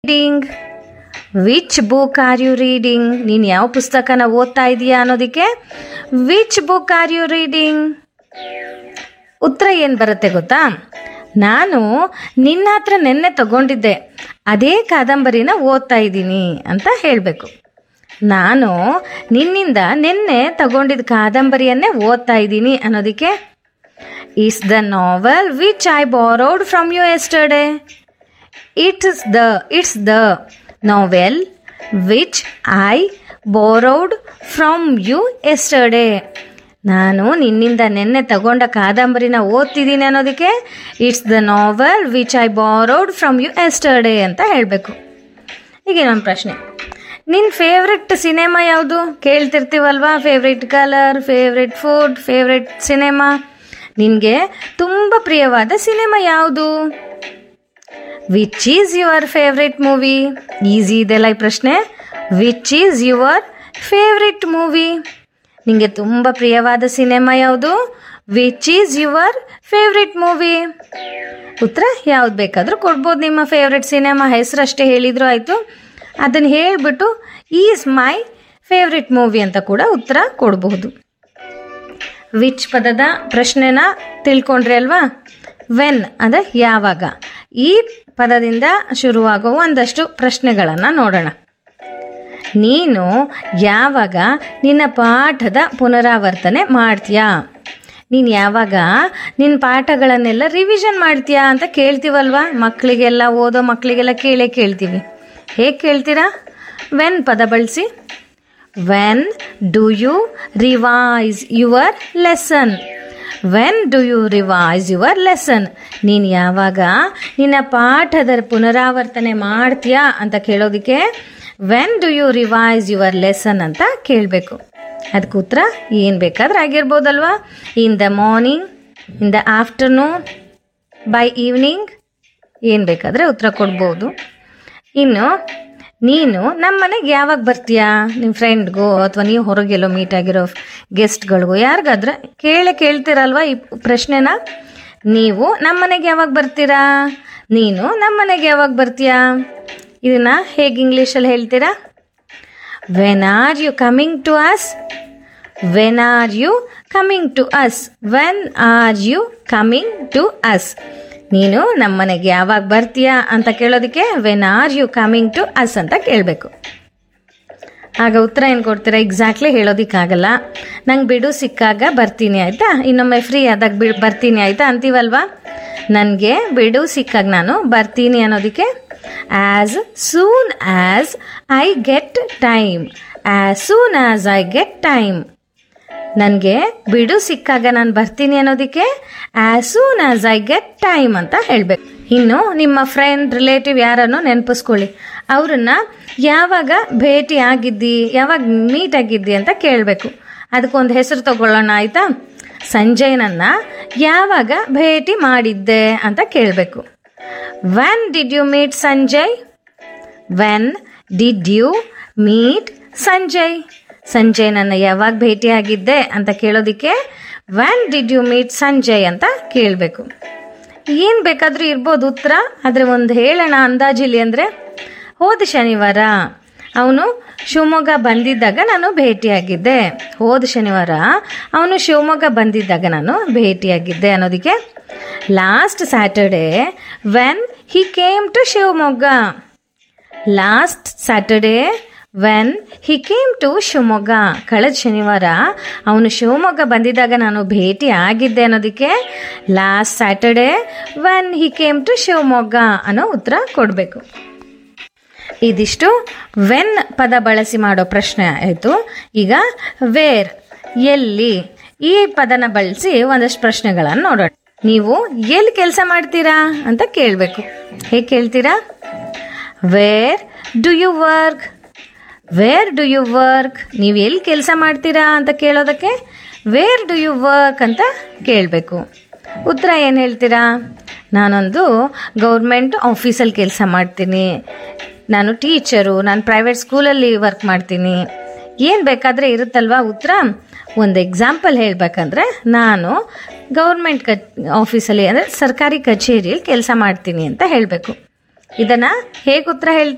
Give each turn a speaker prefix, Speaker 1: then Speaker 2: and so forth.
Speaker 1: reading which book are you reading ನೀನು ಯಾವ ಪುಸ್ತಕನ ಓದ್ತಾ ಇದೀಯಾ ಅನ್ನೋದಕ್ಕೆ which book are you reading ಉತ್ತರ ಏನು ಬರುತ್ತೆ ಗೊತ್ತಾ ನಾನು ನಿನ್ನ ಹತ್ರ ನಿನ್ನೆ ತಗೊಂಡಿದ್ದೆ ಅದೇ ಕಾದಂಬರಿನ ಓದ್ತಾ ಇದ್ದೀನಿ ಅಂತ ಹೇಳಬೇಕು ನಾನು ನಿನ್ನಿಂದ ನಿನ್ನೆ ತಗೊಂಡಿದ್ದ ಕಾದಂಬರಿಯನ್ನೇ ಓದ್ತಾ ಇದ್ದೀನಿ ಅನ್ನೋದಕ್ಕೆ is the novel which I borrowed from you yesterday it's the it's the novel which I borrowed from you yesterday ನಾನು ನಿನ್ನಿಂದ ನಿನ್ನೆ ತಗೊಂಡ ಕಾದಂಬರಿನ ಓದ್ತಿದ್ದೀನಿ ಅನ್ನೋದಕ್ಕೆ it's the novel which I borrowed from you yesterday ಅಂತ ಹೇಳಬೇಕು ಈಗ ಇನ್ನೊಂದು ಪ್ರಶ್ನೆ ನಿನ್ನ ಫೇವ್ರೆಟ್ ಸಿನಿಮಾ ಯಾವುದು ಕೇಳ್ತಿರ್ತೀವಲ್ವಾ favourite colour favourite food favourite cinema ನಿನಗೆ ತುಂಬ ಪ್ರಿಯವಾದ ಸಿನಿಮಾ ಯಾವುದು which is your favourite movie easy ಇದೆಲ್ಲ ಈ ಪ್ರಶ್ನೆ which is your favourite movie ನಿಮಗೆ ತುಂಬ ಪ್ರಿಯವಾದ ಸಿನಿಮಾ ಯಾವುದು which is your favourite movie ಉತ್ತರ ಯಾವ್ದು ಬೇಕಾದರೂ ಕೊಡ್ಬೋದು ನಿಮ್ಮ ಫೇವ್ರೆಟ್ ಸಿನಿಮಾ ಹೆಸರಷ್ಟೇ ಹೇಳಿದ್ರು ಆಯಿತು ಅದನ್ನು ಹೇಳಿಬಿಟ್ಟು ಈಸ್ ಮೈ ಫೇವ್ರೆಟ್ ಮೂವಿ ಅಂತ ಕೂಡ ಉತ್ತರ ಕೊಡಬಹುದು ವಿಚ್ ಪದದ ಪ್ರಶ್ನೆನ ತಿಳ್ಕೊಂಡ್ರಿ ಅಲ್ವಾ ವೆನ್ ಅಂದರೆ ಯಾವಾಗ ಈ ಪದದಿಂದ ಶುರುವಾಗುವ ಒಂದಷ್ಟು ಪ್ರಶ್ನೆಗಳನ್ನು ನೋಡೋಣ ನೀನು ಯಾವಾಗ ನಿನ್ನ ಪಾಠದ ಪುನರಾವರ್ತನೆ ಮಾಡ್ತೀಯಾ ನೀನು ಯಾವಾಗ ನಿನ್ನ ಪಾಠಗಳನ್ನೆಲ್ಲ ರಿವಿಷನ್ ಮಾಡ್ತೀಯಾ ಅಂತ ಕೇಳ್ತೀವಲ್ವಾ ಮಕ್ಕಳಿಗೆಲ್ಲ ಓದೋ ಮಕ್ಕಳಿಗೆಲ್ಲ ಕೇಳೇ ಕೇಳ್ತೀವಿ ಹೇಗೆ ಕೇಳ್ತೀರಾ ವೆನ್ ಪದ ಬಳಸಿ when do you revise your lesson when do you revise your lesson ನೀನು ಯಾವಾಗ ನಿನ್ನ ಪಾಠದ ಪುನರಾವರ್ತನೆ ಮಾಡ್ತೀಯಾ ಅಂತ ಕೇಳೋದಕ್ಕೆ when do you revise your lesson ಅಂತ ಕೇಳಬೇಕು ಅದಕ್ಕೆ ಉತ್ತರ ಏನು ಬೇಕಾದ್ರೆ ಆಗಿರ್ಬೋದಲ್ವಾ in the morning in the afternoon by evening ಏನು ಬೇಕಾದರೆ ಉತ್ತರ ಕೊಡ್ಬೋದು ಇನ್ನು ನೀನು ನಮ್ಮ ಮನೆಗೆ ಯಾವಾಗ ಬರ್ತೀಯಾ ನಿಮ್ಮ ಫ್ರೆಂಡ್ಗೋ ಅಥವಾ ನೀವು ಹೊರಗೆಲ್ಲೋ ಮೀಟ್ ಆಗಿರೋ ಗೆಸ್ಟ್ಗಳಿಗೋ ಯಾರಿಗಾದ್ರೆ ಕೇಳೇ ಕೇಳ್ತೀರಲ್ವ ಈ ಪ್ರಶ್ನೆನ ನೀವು ನಮ್ಮ ಮನೆಗೆ ಯಾವಾಗ ಬರ್ತೀರಾ ನೀನು ನಮ್ಮ ಮನೆಗೆ ಯಾವಾಗ ಬರ್ತೀಯಾ ಇದನ್ನ ಹೇಗೆ ಇಂಗ್ಲೀಷಲ್ಲಿ ಹೇಳ್ತೀರಾ when are you coming to us when are you coming to us when are you coming to us ನೀನು ನಮ್ಮ ಮನೆಗೆ ಯಾವಾಗ ಬರ್ತೀಯಾ ಅಂತ ಕೇಳೋದಕ್ಕೆ when are you coming to us ಅಂತ ಕೇಳಬೇಕು ಆಗ ಉತ್ತರ ಏನು ಕೊಡ್ತೀರಾ ಎಕ್ಸಾಕ್ಟ್ಲಿ ಹೇಳೋದಕ್ಕಾಗಲ್ಲ ನಂಗೆ ಬಿಡು ಸಿಕ್ಕಾಗ ಬರ್ತೀನಿ ಆಯಿತಾ ಇನ್ನೊಮ್ಮೆ ಫ್ರೀ ಆದಾಗ ಬಿ ಬರ್ತೀನಿ ಆಯಿತಾ ಅಂತೀವಲ್ವಾ ನನಗೆ ಬಿಡು ಸಿಕ್ಕಾಗ ನಾನು ಬರ್ತೀನಿ ಅನ್ನೋದಕ್ಕೆ as soon as I get time as soon as I get time ನನಗೆ ಬಿಡು ಸಿಕ್ಕಾಗ ನಾನು ಬರ್ತೀನಿ ಅನ್ನೋದಕ್ಕೆ as soon as I get time ಅಂತ ಹೇಳಬೇಕು ಇನ್ನು ನಿಮ್ಮ ಫ್ರೆಂಡ್ ರಿಲೇಟಿವ್ ಯಾರನ್ನು ನೆನಪಿಸ್ಕೊಳ್ಳಿ ಅವ್ರನ್ನ ಯಾವಾಗ ಭೇಟಿ ಆಗಿದ್ದಿ ಯಾವಾಗ ಮೀಟ್ ಆಗಿದ್ದಿ ಅಂತ ಕೇಳಬೇಕು ಅದಕ್ಕೊಂದು ಹೆಸರು ತಗೊಳ್ಳೋಣ ಆಯಿತಾ ಸಂಜಯನನ್ನ ಯಾವಾಗ ಭೇಟಿ ಮಾಡಿದ್ದೆ ಅಂತ ಕೇಳಬೇಕು when did you meet Sanjay when did you meet Sanjay Sanjay ನನ್ನ ಯಾವಾಗ ಭೇಟಿಯಾಗಿದ್ದೆ ಅಂತ ಕೇಳೋದಕ್ಕೆ when did you meet Sanjay ಅಂತ ಕೇಳಬೇಕು ಏನು ಬೇಕಾದರೂ ಇರ್ಬೋದು ಉತ್ತರ ಆದರೆ ಒಂದು ಹೇಳೋಣ ಅಂದಾಜಿಲಿ ಅಂದರೆ ಹೋದ ಶನಿವಾರ ಅವನು ಶಿವಮೊಗ್ಗ ಬಂದಿದ್ದಾಗ ನಾನು ಭೇಟಿಯಾಗಿದ್ದೆ ಹೋದ ಶನಿವಾರ ಅವನು ಶಿವಮೊಗ್ಗ ಬಂದಿದ್ದಾಗ ನಾನು ಭೇಟಿಯಾಗಿದ್ದೆ ಅನ್ನೋದಕ್ಕೆ last Saturday when he came to Shivamogga last Saturday when he came to Shivamogga ಕಳೆದ ಶನಿವಾರ ಅವನು ಶಿವಮೊಗ್ಗ ಬಂದಿದ್ದಾಗ ನಾನು ಭೇಟಿ ಆಗಿದ್ದೆ ಅನ್ನೋದಕ್ಕೆ last Saturday when he came to Shivamogga ಅನ್ನೋ ಉತ್ತರ ಕೊಡಬೇಕು ಇದಿಷ್ಟು ವೆನ್ ಪದ ಬಳಸಿ ಮಾಡೋ ಪ್ರಶ್ನೆ ಆಯಿತು ಈಗ ವೇರ್ ಎಲ್ಲಿ ಈ ಪದನ ಬಳಸಿ ಒಂದಷ್ಟು ಪ್ರಶ್ನೆಗಳನ್ನು ನೋಡೋಣ ನೀವು ಎಲ್ಲಿ ಕೆಲಸ ಮಾಡ್ತೀರಾ ಅಂತ ಕೇಳಬೇಕು ಹೇಗೆ ಕೇಳ್ತೀರಾ where do you work where do you work ನೀವು ಎಲ್ಲಿ ಕೆಲಸ ಮಾಡ್ತೀರಾ ಅಂತ ಕೇಳೋದಕ್ಕೆ ವೇರ್ ಡು ಯು ವರ್ಕ್ ಅಂತ ಕೇಳಬೇಕು ಉತ್ತರ ಏನು ಹೇಳ್ತೀರಾ ನಾನೊಂದು ಗೌರ್ಮೆಂಟ್ ಆಫೀಸಲ್ಲಿ ಕೆಲಸ ಮಾಡ್ತೀನಿ ನಾನು ಟೀಚರು ನಾನು ಪ್ರೈವೇಟ್ ಸ್ಕೂಲಲ್ಲಿ ವರ್ಕ್ ಮಾಡ್ತೀನಿ ಏನು ಬೇಕಾದರೆ ಇರುತ್ತಲ್ವಾ ಉತ್ತರ ಒಂದು ಎಕ್ಸಾಂಪಲ್ ಹೇಳಬೇಕಂದ್ರೆ ನಾನು ಗೌರ್ಮೆಂಟ್ ಕ ಆಫೀಸಲ್ಲಿ ಅಂದರೆ ಸರ್ಕಾರಿ ಕಚೇರಿಯಲ್ಲಿ ಕೆಲಸ ಮಾಡ್ತೀನಿ ಅಂತ ಹೇಳಬೇಕು ಇದನ್ನು ಹೇಗೆ ಉತ್ತರ ಹೇಳ್ತೀರಾ